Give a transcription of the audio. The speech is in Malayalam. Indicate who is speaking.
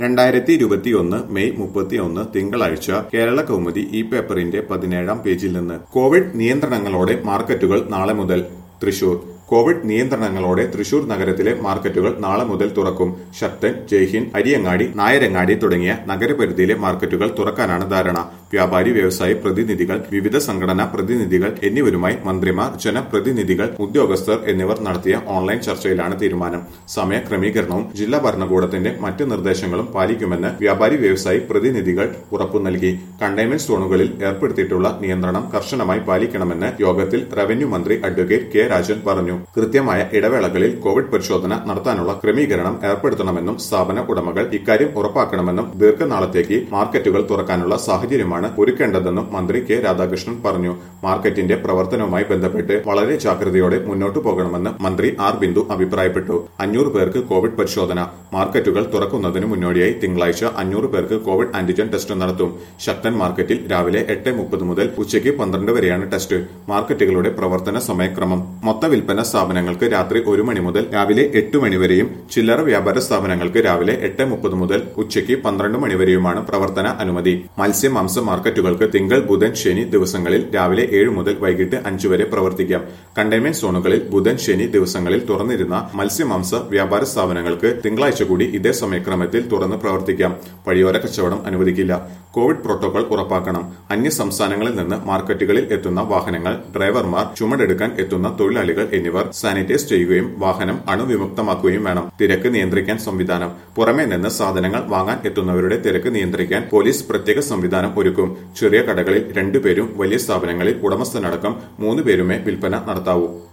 Speaker 1: രണ്ടായിരത്തി ഇരുപത്തിയൊന്ന് മെയ് മുപ്പത്തിയൊന്ന് തിങ്കളാഴ്ച കേരള കൗമുദി ഈ പേപ്പറിന്റെ പതിനേഴാം പേജിൽ നിന്ന് കോവിഡ് നിയന്ത്രണങ്ങളോടെ മാർക്കറ്റുകൾ നാളെ മുതൽ തൃശൂർ കോവിഡ് നിയന്ത്രണങ്ങളോടെ തൃശൂർ നഗരത്തിലെ മാർക്കറ്റുകൾ നാളെ മുതൽ തുറക്കും ശക്തൻ ജയ്ഹിന്ദ് അരിയങ്ങാടി നായരങ്ങാടി തുടങ്ങിയ നഗരപരിധിയിലെ മാർക്കറ്റുകൾ തുറക്കാനാണ് ധാരണ വ്യാപാരി വ്യവസായി പ്രതിനിധികൾ വിവിധ സംഘടനാ പ്രതിനിധികൾ എന്നിവരുമായി മന്ത്രിമാർ ജനപ്രതിനിധികൾ ഉദ്യോഗസ്ഥർ എന്നിവർ നടത്തിയ ഓൺലൈൻ ചർച്ചയിലാണ് തീരുമാനം സമയ ക്രമീകരണവും ജില്ലാ ഭരണകൂടത്തിന്റെ മറ്റ് നിർദ്ദേശങ്ങളും പാലിക്കുമെന്ന് വ്യാപാരി വ്യവസായി പ്രതിനിധികൾ ഉറപ്പു നൽകി കണ്ടെയ്ൻമെന്റ് സോണുകളിൽ ഏർപ്പെടുത്തിയിട്ടുള്ള നിയന്ത്രണം കർശനമായി പാലിക്കണമെന്ന് യോഗത്തിൽ റവന്യൂ മന്ത്രി അഡ്വക്കേറ്റ് കെ രാജൻ പറഞ്ഞു കൃത്യമായ ഇടവേളകളിൽ കോവിഡ് പരിശോധന നടത്താനുള്ള ക്രമീകരണം ഏർപ്പെടുത്തണമെന്നും സ്ഥാപന ഉടമകൾ ഇക്കാര്യം ഉറപ്പാക്കണമെന്നും ദീർഘനാളത്തേക്ക് മാർക്കറ്റുകൾ തുറക്കാനുള്ള സാഹചര്യമാണ് ഒരുക്കേണ്ടതെന്നും മന്ത്രി കെ രാധാകൃഷ്ണൻ പറഞ്ഞു മാർക്കറ്റിന്റെ പ്രവർത്തനവുമായി ബന്ധപ്പെട്ട് വളരെ ജാഗ്രതയോടെ മുന്നോട്ടു പോകണമെന്ന് മന്ത്രി ആർ ബിന്ദു അഭിപ്രായപ്പെട്ടു അഞ്ഞൂറ് പേർക്ക് കോവിഡ് പരിശോധന മാർക്കറ്റുകൾ തുറക്കുന്നതിന് മുന്നോടിയായി തിങ്കളാഴ്ച അഞ്ഞൂറ് പേർക്ക് കോവിഡ് ആന്റിജൻ ടെസ്റ്റ് നടത്തും ശക്തൻ മാർക്കറ്റിൽ രാവിലെ എട്ട് മുപ്പത് മുതൽ ഉച്ചയ്ക്ക് പന്ത്രണ്ട് വരെയാണ് ടെസ്റ്റ് മാർക്കറ്റുകളുടെ പ്രവർത്തന സമയക്രമം മൊത്ത വിൽപ്പന സ്ഥാപനങ്ങൾക്ക് രാത്രി ഒരു മണി മുതൽ രാവിലെ എട്ട് മണി വരെയും ചില്ലറ വ്യാപാര സ്ഥാപനങ്ങൾക്ക് രാവിലെ എട്ട് മുപ്പത് മുതൽ ഉച്ചയ്ക്ക് പന്ത്രണ്ട് മണി വരെയുമാണ് പ്രവർത്തന അനുമതി മത്സ്യ മാംസ മാർക്കറ്റുകൾക്ക് തിങ്കൾ ബുധൻ ശനി ദിവസങ്ങളിൽ രാവിലെ ഏഴ് മുതൽ വൈകിട്ട് അഞ്ച് വരെ പ്രവർത്തിക്കാം കണ്ടെയ്ൻമെന്റ് സോണുകളിൽ ബുധൻ ശനി ദിവസങ്ങളിൽ തുറന്നിരുന്ന മത്സ്യമാംസ വ്യാപാര സ്ഥാപനങ്ങൾക്ക് തിങ്കളാഴ്ച കൂടി ഇതേ സമയക്രമത്തിൽ തുറന്ന് പ്രവർത്തിക്കാം വഴിയോര കച്ചവടം അനുവദിക്കില്ല കോവിഡ് പ്രോട്ടോകോൾ ഉറപ്പാക്കണം അന്യ സംസ്ഥാനങ്ങളിൽ നിന്ന് മാർക്കറ്റുകളിൽ എത്തുന്ന വാഹനങ്ങൾ ഡ്രൈവർമാർ ചുമടെടുക്കാൻ എത്തുന്ന തൊഴിലാളികൾ എന്നിവർ സാനിറ്റൈസ് ചെയ്യുകയും വാഹനം അണുവിമുക്തമാക്കുകയും വേണം തിരക്ക് നിയന്ത്രിക്കാൻ സംവിധാനം പുറമേ നിന്ന് സാധനങ്ങൾ വാങ്ങാൻ എത്തുന്നവരുടെ തിരക്ക് നിയന്ത്രിക്കാൻ പോലീസ് പ്രത്യേക സംവിധാനം ഒരുക്കും ചെറിയ കടകളിൽ രണ്ടുപേരും വലിയ സ്ഥാപനങ്ങളിൽ ഉടമസ്ഥനടക്കം മൂന്ന് പേരുമേ വിൽപ്പന നടത്താവൂ